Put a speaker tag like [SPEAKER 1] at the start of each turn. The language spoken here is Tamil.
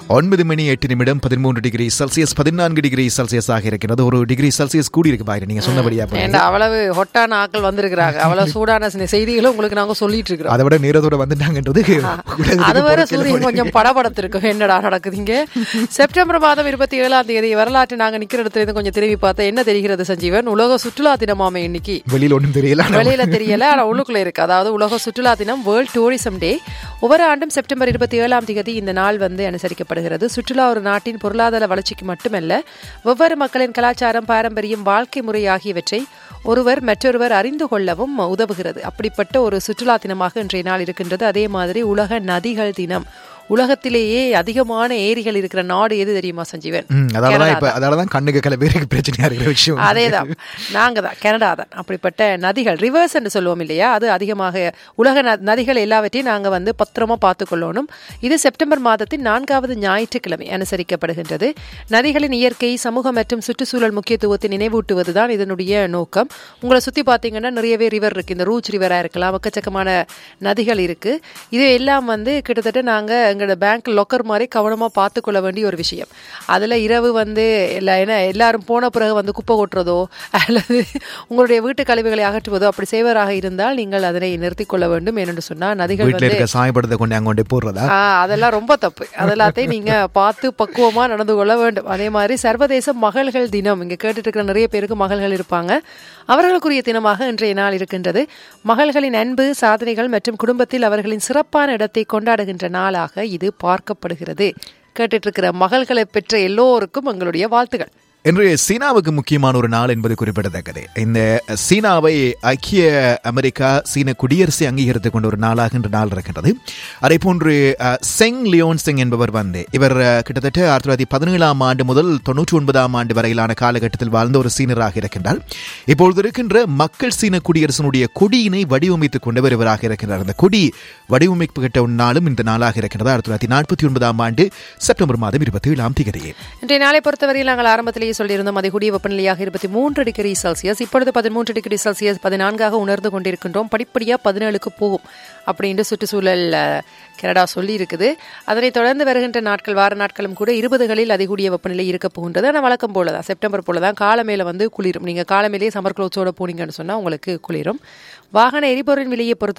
[SPEAKER 1] ஒன்பது மணி எட்டு நிமிடம் பதிமூன்று டிகிரி செல்சியஸ் பதினான்கு டிகிரி செல்சியஸ் ஆக இருக்கிறது ஒரு டிகிரி செல்சியஸ் கூடி இருக்கு பாரு நீங்க சொன்னபடியா பாருங்க.
[SPEAKER 2] ஏண்டா அவ்வளவு ஹொட்டான ஆட்கள் வந்திருக்கிறாங்க அவ்வளவு சூடான சில செய்திகளும் உங்களுக்கு நாங்க சொல்லிட்டு இருக்கிறோம்
[SPEAKER 1] அதை விட நேரத்தோட வந்துட்டாங்கன்றது உலகத்துக்கு
[SPEAKER 2] அது வேற
[SPEAKER 1] பொறுக்கல
[SPEAKER 2] சூரியன்
[SPEAKER 1] போல.
[SPEAKER 2] கொஞ்சம் படபடத்திருக்கும் என்னடா நடக்குதுங்க செப்டம்பர் மாதம் இருபத்தி ஏழாம் தேதி வரலாற்று நாங்க நிக்கிற இடத்துல இருந்து கொஞ்சம் திரும்பி பார்த்தா என்ன தெரிகிறது சஞ்சீவன் உலக சுற்றுலா தினமாமே இன்னைக்கு
[SPEAKER 1] வெளியில ஒண்ணும் தெரியல ஆனா
[SPEAKER 2] வெளியில தெரியல ஆனா உள்ளுக்குள்ள இருக்கு அதாவது உலக சுற்றுலா தினம் வேர்ல்ட் டூரிசம் டே ஒவ்வொரு ஆண்டும் செப்டம்பர் இருபத்தி ஏழாம் தேதி இந்த நாள் வந்து அனுசரிக்கப்படுகிறது சுற்றுலா ஒரு நாட்டின் பொருளாதார வளர்ச்சிக்கு மட்டுமல்ல வெவ்வேறு மக்களின் கலாச்சாரம் பாரம்பரியம் வாழ்க்கை முறை ஆகியவற்றை ஒருவர் மற்றொருவர் அறிந்து கொள்ளவும் உதவுகிறது அப்படிப்பட்ட ஒரு சுற்றுலா தினமாக இன்றைய நாள் இருக்கின்றது அதே மாதிரி உலக நதிகள் தினம் உலகத்திலேயே அதிகமான ஏரிகள் இருக்கிற நாடு எது தெரியுமா சஞ்சீவன்
[SPEAKER 1] ம், அதாலதான்
[SPEAKER 2] கனடா
[SPEAKER 1] இப்ப அதாலதான் கண்ணுக்கு கல பேருக்கு பிரச்சனையா இருக்கிற விஷயம்
[SPEAKER 2] அதேதான் நாங்க தான் கனடா தான் அப்படிப்பட்ட நதிகள் ரிவர்ஸ் என்று சொல்லுவோம் இல்லையா அது அதிகமாக உலக ந- நதிகள் எல்லாவற்றையும் நாங்க வந்து பத்திரமா பார்த்துக்கொள்ளணும் இது செப்டம்பர் மாதத்தின் நான்காவது ஞாயிற்றுக்கிழமை அனுசரிக்கப்படுகின்றது நதிகளின் இயற்கை சமூக மற்றும் சுற்றுச்சூழல் முக்கியத்துவத்தை நினைவூட்டுவது தான் இதனுடைய நோக்கம் உங்களை சுத்தி பார்த்தீங்கன்னா நிறையவே ரிவர் இருக்கு இந்த ரூச் ரிவரா இருக்கலாம் எக்கச்சக்கமான நதிகள் இருக்கு இது எல்லாம் வந்து கிட்டத்தட்ட நாங்க எங்களோட பேங்க் லொக்கர் மாதிரி கவனமா பார்த்துக்கொள்ள வேண்டிய ஒரு விஷயம் அதுல இரவு வந்து எல்லா என்ன எல்லாரும் போன பிறகு வந்து குப்பை கொட்டுறதோ அல்லது உங்களுடைய வீட்டு கழிவுகளை அகற்றுவதோ அப்படி செய்வராக இருந்தால் நீங்கள் அதனை நிறுத்திக் கொள்ள வேண்டும் ஏனென்று சொன்னா நதிகள்
[SPEAKER 1] வீட்டுல
[SPEAKER 2] வந்து
[SPEAKER 1] இருக்க சாயப்படத்தை கொண்டு அங்க கொண்டு போடுறதா
[SPEAKER 2] ஆ, அதெல்லாம் ரொம்ப தப்பு அதெல்லாத்தையும் நீங்க பார்த்து பக்குவமா நடந்து கொள்ள வேண்டும் அதே மாதிரி சர்வதேச மகள்கள் தினம் இங்க கேட்டுட்டு இருக்கிற நிறைய பேருக்கு மகள்கள் இருப்பாங்க அவர்களுக்குரிய தினமாக இன்றைய நாள் இருக்கின்றது மகள்களின் அன்பு சாதனைகள் மற்றும் குடும்பத்தில் அவர்களின் சிறப்பான இடத்தை கொண்டாடுகின்ற நாளாக இது பார்க்கப்படுகிறது கேட்டுட்டு இருக்கிற மகள்களை பெற்ற எல்லோருக்கும் எங்களுடைய வாழ்த்துகள்
[SPEAKER 1] இன்று சீனாவுக்கு முக்கியமான ஒரு நாள் என்பது குறிப்பிடத்தக்கது இந்த சீனாவை ஐக்கிய அமெரிக்கா சீன குடியரசு அங்கீகரித்துக் கொண்ட ஒரு நாளாக இன்று நாள் இருக்கின்றது அதே போன்று அஹ், செங் லியோன் சிங் என்பவர் வந்து இவர் அஹ், கிட்டத்தட்ட ஆயிரத்தி தொள்ளாயிரத்தி பதினேழாம் ஆண்டு முதல் தொன்னூற்றி ஒன்பதாம் ஆண்டு வரையிலான காலகட்டத்தில் வாழ்ந்த ஒரு சீனராக இருக்கின்றார் இப்பொழுது இருக்கின்ற மக்கள் சீன குடியரசினுடைய கொடியினை வடிவமைத்துக் கொண்டவர் இவராக இருக்கின்றார் அந்த கொடி வடிவமைக்கப்பட்ட ஒரு நாளும் இந்த நாளாக இருக்கின்றது ஆயிரத்தி தொள்ளாயிரத்தி நாற்பத்தி ஒன்பதாம் ஆண்டு செப்டம்பர் மாதம் இருபத்தி ஏழாம் தேதியே
[SPEAKER 2] இன்றைய நாளை பொறுத்தவரையில் நாங்கள் ஆரம்பத்திலேயே சொல்லியிருந்தோம் அதிகூடிய வெப்பநிலையாக இருபத்தி மூன்று டிகிரி செல்சியஸ் இப்பொழுது பதிமூன்று டிகிரி செல்சியஸ் பதினான்காக உணர்ந்து கொண்டிருக்கின்றோம் படிப்படியாக பதினேழுக்கு போகும் அப்படின்ட்டு சுற்றுச்சூழல் அஹ், கனடா சொல்லி இருக்குது அதனைத் தொடர்ந்து வருகின்ற நாட்கள் வார நாட்களும் கூட இருபதுகளில் அதிகூடிய வெப்பநிலை இருக்க போகின்றது ஆனால் வழக்கம் போல தான் செப்டம்பர் போல தான் காலமேல வந்து குளிரும் நீங்கள் காலமேலேயே சம்மர் க்ளோத்ஸோட போனீங்கன்னு சொன்னால் உங்களுக்கு குளிரும் வாகன எரிபொருள் விலையை பொறுத்த